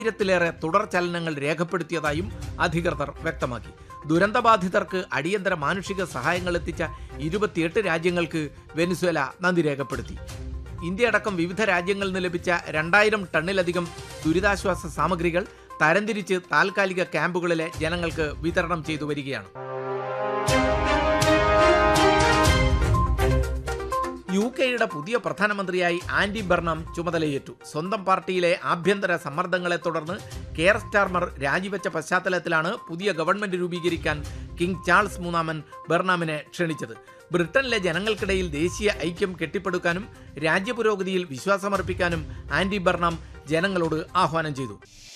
ആയിരത്തിലേറെ തുടർ ചലനങ്ങൾ രേഖപ്പെടുത്തിയതായും അധികൃതർ വ്യക്തമാക്കി ദുരന്തബാധിതർക്ക് അടിയന്തര മാനുഷിക സഹായങ്ങൾ എത്തിച്ച ഇരുപത്തിയെട്ട് രാജ്യങ്ങൾക്ക് വെനിസ്വേല നന്ദി രേഖപ്പെടുത്തി ഇന്ത്യ അടക്കം വിവിധ രാജ്യങ്ങളിൽ നിന്ന് ലഭിച്ച രണ്ടായിരം ടണ്ണിലധികം ദുരിതാശ്വാസ സാമഗ്രികൾ തരംതിരിച്ച് താൽക്കാലിക ക്യാമ്പുകളിലെ ജനങ്ങൾക്ക് വിതരണം ചെയ്തു വരികയാണ് യു കെയുടെ പുതിയ പ്രധാനമന്ത്രിയായി ആൻഡി ബർണം ചുമതലയേറ്റു സ്വന്തം പാർട്ടിയിലെ ആഭ്യന്തര സമ്മർദ്ദങ്ങളെ തുടർന്ന് കെയർ സ്റ്റാർമർ രാജിവെച്ച പശ്ചാത്തലത്തിലാണ് പുതിയ ഗവൺമെന്റ് രൂപീകരിക്കാൻ കിങ് ചാൾസ് മൂന്നാമൻ ബർണാമിനെ ക്ഷണിച്ചത് ബ്രിട്ടനിലെ ജനങ്ങൾക്കിടയിൽ ദേശീയ ഐക്യം കെട്ടിപ്പടുക്കാനും രാജ്യപുരോഗതിയിൽ വിശ്വാസമർപ്പിക്കാനും ആൻഡി ബർണാം ജനങ്ങളോട് ആഹ്വാനം ചെയ്തു